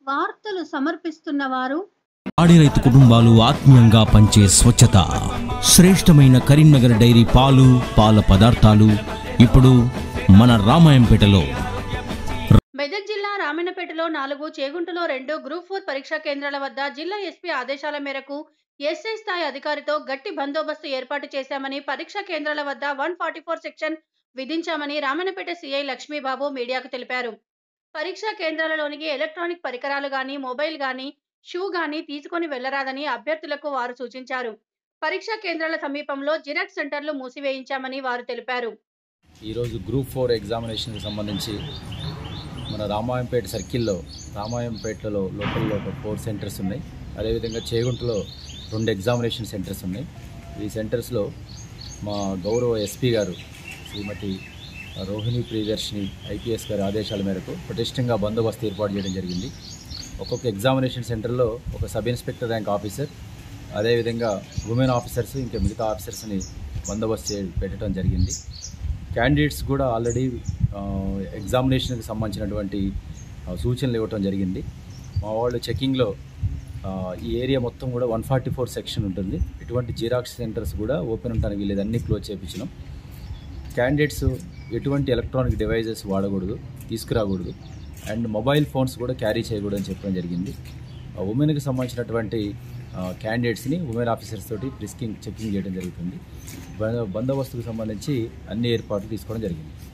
వార్తలు సమర్పిస్తున్న వారు పాడి రైతు కుటుంబాలు ఆత్మీయంగా పంచే స్వచ్ఛత శ్రేష్టమైన కరీంనగర్ డైరీ పాలు పాల పదార్థాలు ఇప్పుడు మన రామాయంపేటలో మెదక్ జిల్లా రామన్నపేటలో నాలుగు చేగుంటలో రెండు గ్రూప్ ఫోర్ పరీక్షా కేంద్రాల వద్ద జిల్లా ఎస్పీ ఆదేశాల మేరకు ఎస్ఐ స్థాయి అధికారితో గట్టి బందోబస్తు ఏర్పాటు చేశామని పరీక్షా కేంద్రాల వద్ద వన్ ఫార్టీ ఫోర్ సెక్షన్ విధించామని రామన్నపేట సిఐ లక్ష్మీబాబు మీడియాకు తెలిపారు పరీక్షా కేంద్రాలలోనికి ఎలక్ట్రానిక్ పరికరాలు గాని మొబైల్ గాని షూ గాని తీసుకొని వెళ్లరాదని అభ్యర్థులకు వారు సూచించారు పరీక్షా కేంద్రాల సమీపంలో జిరాక్స్ సెంటర్లు మూసివేయించామని వారు తెలిపారు ఈరోజు గ్రూప్ ఫోర్ ఎగ్జామినేషన్కి సంబంధించి మన రామాయంపేట సర్కిల్లో రామాయంపేటలో లోకల్లో ఒక ఫోర్ సెంటర్స్ ఉన్నాయి అదేవిధంగా చేగుంటలో రెండు ఎగ్జామినేషన్ సెంటర్స్ ఉన్నాయి ఈ సెంటర్స్లో మా గౌరవ ఎస్పీ గారు శ్రీమతి రోహిణి ప్రియదర్శిని ఐపీఎస్ గారి ఆదేశాల మేరకు పటిష్టంగా బందోబస్తు ఏర్పాటు చేయడం జరిగింది ఒక్కొక్క ఎగ్జామినేషన్ సెంటర్లో ఒక సబ్ ఇన్స్పెక్టర్ ర్యాంక్ ఆఫీసర్ అదేవిధంగా ఉమెన్ ఆఫీసర్స్ ఇంకా మిగతా ఆఫీసర్స్ని బందోబస్తు చే- పెట్టడం జరిగింది క్యాండిడేట్స్ కూడా ఆల్రెడీ ఎగ్జామినేషన్కి సంబంధించినటువంటి ఆ, సూచనలు ఇవ్వటం జరిగింది మా వాళ్ళు చెకింగ్లో ఆ, ఈ ఏరియా మొత్తం కూడా వన్ ఫార్టీ ఫోర్ సెక్షన్ ఉంటుంది ఎటువంటి జిరాక్స్ సెంటర్స్ కూడా ఓపెన్ ఉండడానికి వీలేదు అన్నీ క్లోజ్ చేయించినాం క్యాండిడేట్స్ ఎటువంటి ఎలక్ట్రానిక్ డివైజెస్ వాడకూడదు తీసుకురాకూడదు అండ్ మొబైల్ ఫోన్స్ కూడా క్యారీ చేయకూడదు అని చెప్పడం జరిగింది ఆ ఉమెన్కి సంబంధించినటువంటి క్యాండిడేట్స్ని ఉమెన్ ఆఫీసర్స్ తోటి ప్రిస్కింగ్ చెకింగ్ చేయడం జరుగుతుంది బంద- బందోబస్తుకు సంబంధించి అన్ని ఏర్పాట్లు తీసుకోవడం జరిగింది